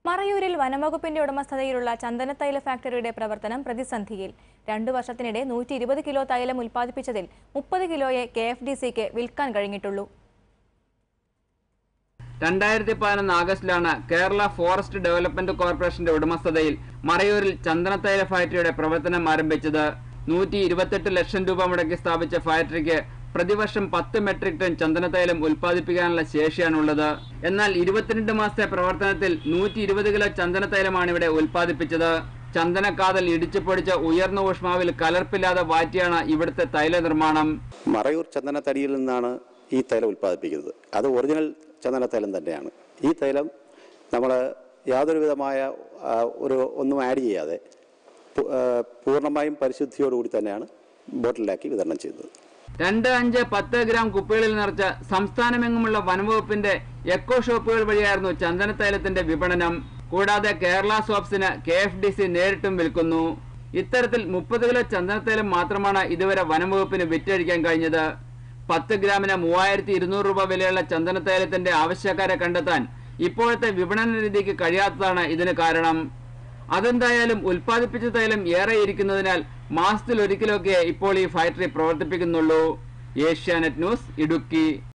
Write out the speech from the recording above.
മറയൂരിൽ വനംവകുപ്പിന്റെ ഉടമസ്ഥതയിലുള്ള ചന്ദനത്തൈല ഫാക്ടറിയുടെ പ്രവർത്തനം പ്രതിസന്ധിയിൽ രണ്ടു വർഷത്തിനിടെ നൂറ്റി ഇരുപത് കിലോ തൈലം ഉൽപ്പാദിപ്പിച്ചതിൽ മുപ്പത് കിലോയെ കെ എഫ് ഡി സിക്ക് വിൽക്കാൻ കഴിഞ്ഞിട്ടുള്ളൂ രണ്ടായിരത്തി പതിനൊന്ന് ആഗസ്റ്റിലാണ് കേരള ഫോറസ്റ്റ് ഡെവലപ്മെന്റ് കോർപ്പറേഷന്റെ ഉടമസ്ഥതയിൽ മറയൂരിൽ ചന്ദനത്തൈല ഫാക്ടറിയുടെ പ്രവർത്തനം ആരംഭിച്ചത് നൂറ്റി ഇരുപത്തെട്ട് ലക്ഷം രൂപ മുടക്കി സ്ഥാപിച്ച ഫാക്ടറിക്ക് പ്രതിവർഷം പത്ത് മെട്രിക് ടൺ ചന്ദനത്തൈലം ഉൽപ്പാദിപ്പിക്കാനുള്ള ശേഷിയാണുള്ളത് എന്നാൽ ഇരുപത്തിരണ്ട് മാസത്തെ പ്രവർത്തനത്തിൽ നൂറ്റി ഇരുപത് കിലോ ചന്ദനത്തൈലമാണ് ഇവിടെ ഉൽപ്പാദിപ്പിച്ചത് ചന്ദനക്കാതൽ ഇടിച്ചു പൊടിച്ച ഉയർന്ന ഊഷ്മാവിൽ കലർപ്പില്ലാതെ വാറ്റിയാണ് ഇവിടുത്തെ തൈല നിർമ്മാണം മറയൂർ ചന്ദനത്തടിയിൽ നിന്നാണ് ഈ തൈലം ഉൽപ്പാദിപ്പിക്കുന്നത് അത് ഒറിജിനൽ ചന്ദനത്തൈലം തന്നെയാണ് ഈ തൈലം നമ്മൾ യാതൊരു വിധമായ ആ, ഒരു ഒന്നും ആഡ് ചെയ്യാതെ പു- ആ, പൂർണ്ണമായും പരിശുദ്ധിയോടുകൂടി തന്നെയാണ് ബോട്ടിലാക്കി വിതരണം ചെയ്തത് രണ്ട് അഞ്ച് പത്ത് ഗ്രാം കുപ്പികളിൽ നിറച്ച സംസ്ഥാനമെങ്ങുമുള്ള വനംവകുപ്പിന്റെ എക്കോ ഷോപ്പുകൾ വഴിയായിരുന്നു ചന്ദനത്തൈലത്തിന്റെ വിപണനം കൂടാതെ കേരള സോപ്സിന് കെ എഫ് ഡി സി നേരിട്ടും വിൽക്കുന്നു ഇത്തരത്തിൽ മുപ്പത് കിലോ ചന്ദനത്തൈലം മാത്രമാണ് ഇതുവരെ വനംവകുപ്പിന് വിറ്റഴിക്കാൻ കഴിഞ്ഞത് പത്ത് ഗ്രാമിന് മൂവായിരത്തി ഇരുന്നൂറ് രൂപ വിലയുള്ള ചന്ദനത്തൈലത്തിന്റെ ആവശ്യക്കാരെ കണ്ടെത്താൻ ഇപ്പോഴത്തെ വിപണന രീതിക്ക് കഴിയാത്തതാണ് ഇതിന് കാരണം അതെന്തായാലും ഉൽപ്പാദിപ്പിച്ച തൈലം ഏറെ ഇരിക്കുന്നതിനാൽ മാസത്തിൽ ഒരിക്കലൊക്കെ ഇപ്പോൾ ഈ ഫാക്ടറി പ്രവർത്തിപ്പിക്കുന്നുള്ളൂ ഏഷ്യാനെറ്റ് ന്യൂസ് ഇടുക്കി